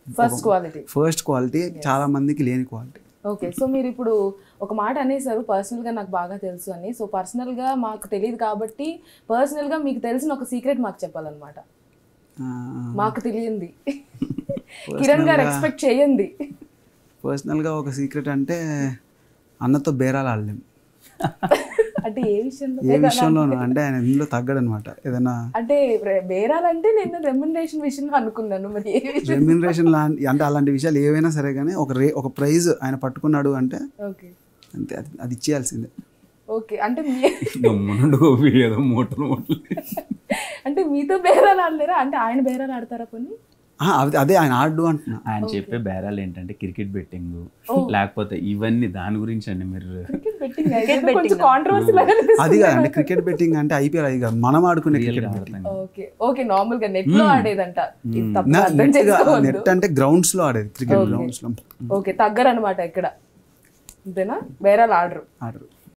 first quality first quality చాలా మందికి లేని క్వాలిటీ ఓకే సో మీరు ఇప్పుడు ఒక మాట అనేసారు పర్సనల్గా నాకు బాగా తెలుసు అని సో పర్సనల్గా మాకు తెలియదు కాబట్టి పర్సనల్గా మీకు తెలిసిన ఒక సీక్రెట్ మాకు చెప్పాలన్నమాట మాకు తెలియంది కిరణ్ గారు ఎక్స్పెక్ట్ చేయండి పర్సనల్గా ఒక సీక్రెట్ అంటే అన్నతో బేరాలు ఆడలేం అంటే ఏ విషయంలో ఏ విషయంలోనూ అంటే ఆయన ఇందులో తగ్గడనమాట ఏదైనా అంటే రె- బేరాలంటే నేను రెమ్యునరేషన్ విషయంలో అనుకున్నాను మరి ఏ విషయం రెమ్యునరేషన్ లాంటి అంటే అలాంటి విషయాలు ఏవైనా సరే కానీ ఒక రే ఒక ప్రైజ్ ఆయన పట్టుకున్నాడు అంటే ఓకే అంతే అది అది ఇచ్చేయాల్సిందే ఓకే అంటే మీ గమ్మునుండు గోపి ఏదో మూటలు మూటలు అంటే మీతో బేరాలు ఆడలేరా అంటే ఆయన బేరాలు ఆడతారా కొన్ని ఆ, అది అదే ఆయన ఆడు అంటున్నా ఆయన చెప్పే బేరాలు ఏంటంటే క్రికెట్ బెట్టింగ్ లేకపోతే ఇవన్నీ దాని గురించి అండి మీరు క్రికెట్ బెట్టింగ్ కొంచెం కాంట్రవర్సీ లాగా అది కాదు అంటే క్రికెట్ బెట్టింగ్ అంటే ఐపీఎల్ అది కాదు మనం ఆడుకునే cricket betting okay okay normal గా నెట్ లో ఆడేదంట ఇది తప్పు అర్థం చేసుకోవద్దు నెట్ అంటే గ్రౌండ్స్ లో ఆడేది క్రికెట్ గ్రౌండ్స్ లో ఓకే తగ్గరు అనమాట ఇక్కడ అంతేనా బేరాలు ఆడరు ఆడరు